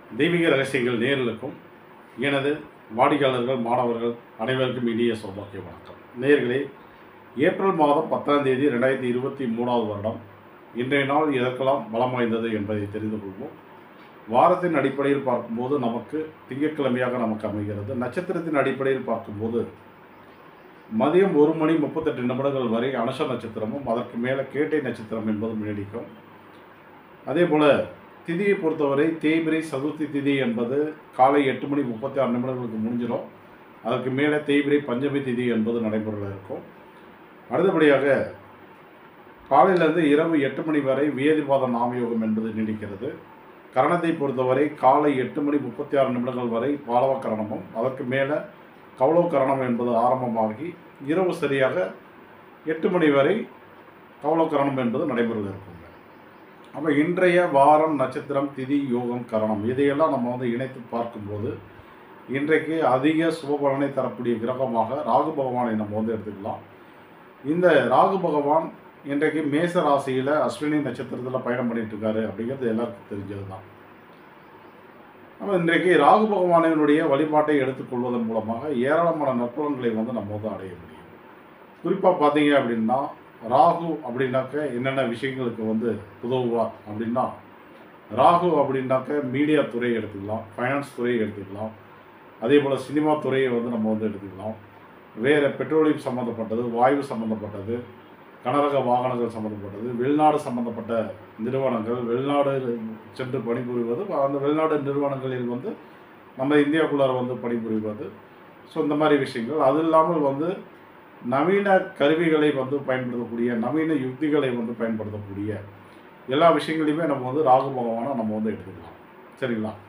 தெய்வீக ரகசியங்கள் நேர்களுக்கும் எனது வாடிக்கையாளர்கள் மாணவர்கள் அனைவருக்கும் இனிய சௌபாக்கிய வணக்கம் நேர்களே ஏப்ரல் மாதம் பத்தாம் தேதி ரெண்டாயிரத்தி இருபத்தி மூணாவது வருடம் இன்றைய நாள் எதற்கெல்லாம் பலம் வாய்ந்தது என்பதை தெரிந்து கொள்வோம் வாரத்தின் அடிப்படையில் பார்க்கும்போது நமக்கு திங்கட்கிழமையாக நமக்கு அமைகிறது நட்சத்திரத்தின் அடிப்படையில் பார்க்கும்போது மதியம் ஒரு மணி முப்பத்தெட்டு நிமிடங்கள் வரை அனுஷ நட்சத்திரமும் அதற்கு மேலே கேட்டை நட்சத்திரம் என்பதும் நீடிக்கும் அதே போல் திதியை பொறுத்தவரை தேய்பிரை சதுர்த்தி திதி என்பது காலை எட்டு மணி முப்பத்தி ஆறு நிமிடங்களுக்கு முடிஞ்சிடும் அதற்கு மேலே தேய்பிரை பஞ்சமி திதி என்பது நடைமுறையில் இருக்கும் அடுத்தபடியாக காலையிலேருந்து இரவு எட்டு மணி வரை வியதிபாத நாமயோகம் என்பது நீடிக்கிறது கரணத்தை பொறுத்தவரை காலை எட்டு மணி முப்பத்தி ஆறு நிமிடங்கள் வரை பாலவ கரணமும் அதற்கு மேலே கௌளவ கரணம் என்பது ஆரம்பமாகி இரவு சரியாக எட்டு மணி வரை கௌளவ கரணம் என்பது நடைமுறையில் இருக்குங்க அப்போ இன்றைய வாரம் நட்சத்திரம் திதி யோகம் கரணம் இதையெல்லாம் நம்ம வந்து இணைத்து பார்க்கும்போது இன்றைக்கு அதிக சுபபலனை தரக்கூடிய கிரகமாக ராகு பகவானை நம்ம வந்து எடுத்துக்கலாம் இந்த ராகு பகவான் இன்றைக்கு மேச ராசியில் அஸ்வினி நட்சத்திரத்தில் பயணம் பண்ணிட்டு இருக்காரு அப்படிங்கிறது எல்லாருக்கும் தெரிஞ்சது தான் நம்ம இன்றைக்கு ராகு பகவானினுடைய வழிபாட்டை எடுத்துக்கொள்வதன் மூலமாக ஏராளமான நற்பலன்களை வந்து நம்ம வந்து அடைய முடியும் குறிப்பாக பார்த்தீங்க அப்படின்னா ராகு அப்படின்னாக்க என்னென்ன விஷயங்களுக்கு வந்து உதவுவார் அப்படின்னா ராகு அப்படின்னாக்க மீடியா துறையை எடுத்துக்கலாம் ஃபைனான்ஸ் துறையை எடுத்துக்கலாம் அதே போல் சினிமா துறையை வந்து நம்ம வந்து எடுத்துக்கலாம் வேறு பெட்ரோலியம் சம்மந்தப்பட்டது வாயு சம்மந்தப்பட்டது கனரக வாகனங்கள் சம்மந்தப்பட்டது வெளிநாடு சம்மந்தப்பட்ட நிறுவனங்கள் வெளிநாடு சென்று பணிபுரிவது அந்த வெளிநாடு நிறுவனங்களில் வந்து நம்ம இந்தியாவுக்குள்ளார வந்து பணிபுரிவது ஸோ இந்த மாதிரி விஷயங்கள் அது இல்லாமல் வந்து நவீன கருவிகளை வந்து பயன்படுத்தக்கூடிய நவீன யுக்திகளை வந்து பயன்படுத்தக்கூடிய எல்லா விஷயங்களையுமே நம்ம வந்து ராகு பகவானை நம்ம வந்து எடுத்துக்கலாம் சரிங்களா